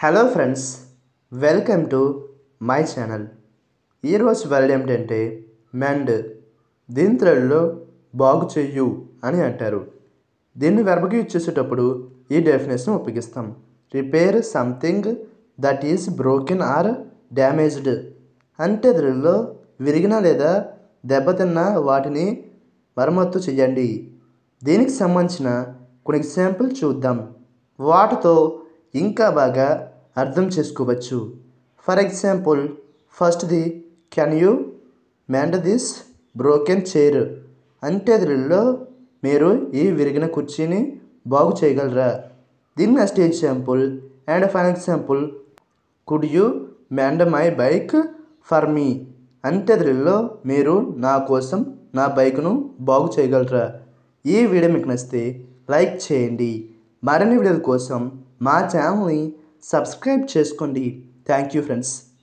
hello friends welcome to my channel ఈరోజు word ఏమిటంటే mend దీని తెలుగులో బాగు చెయ్యు అని అంటారు దీన్ని వెర్బకి యూజ్ చేసేటప్పుడు ఈ డెఫినేషన్ ఉపయోగిస్తాం repair something that is broken or damaged అంటే తెలుగులో విరిగిన లేదా దెబ్బతిన్న వాటిని మరమ్మత్తు చేయండి దీనికి సంబంధించిన కొన్ని ఎగ్జాంపుల్ చూద్దాం వాటితో ఇంకా బాగా అర్థం చేసుకోవచ్చు ఫర్ ఎగ్జాంపుల్ ఫస్ట్ది can you mend this broken chair అంటే తెలుగులో మీరు ఈ విరిగిన కుర్చీని బాగు చేయగలరా దీని next example and fine example could you mend my bike for me అంటే తెలుగులో మీరు నా కోసం నా బైక్ను బాగు చేయగలరా ఈ వీడియో మీకు నచ్చితే లైక్ చేయండి మరిన్ని వీడియోల కోసం మా ఛానల్ని సబ్స్క్రైబ్ చేసుకోండి థ్యాంక్ యూ ఫ్రెండ్స్